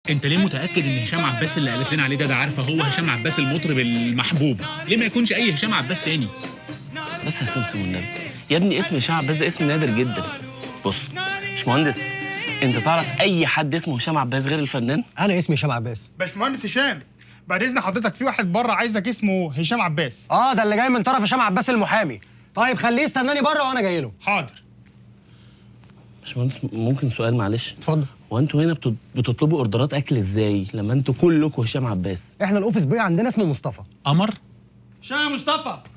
انت ليه متاكد ان هشام عباس اللي قالت لنا عليه ده ده عارفه هو هشام عباس المطرب المحبوب ليه ما يكونش اي هشام عباس تاني بس يا سمسم والنبي يا ابني اسم هشام عباس ده اسم نادر جدا بص مش مهندس انت تعرف اي حد اسمه هشام عباس غير الفنان انا اسمي هشام عباس باشمهندس هشام بعد اذن حضرتك في واحد بره عايزك اسمه هشام عباس اه ده اللي جاي من طرف هشام عباس المحامي طيب خليه يستناني بره وانا جاي له حاضر مش مهندس ممكن سؤال معلش اتفضل هو انتوا هنا بتط- بتطلبوا اوردرات اكل ازاي لما انتوا كلكم هشام عباس احنا الاوفيس بوي عندنا اسمه مصطفى قمر هشام يا مصطفى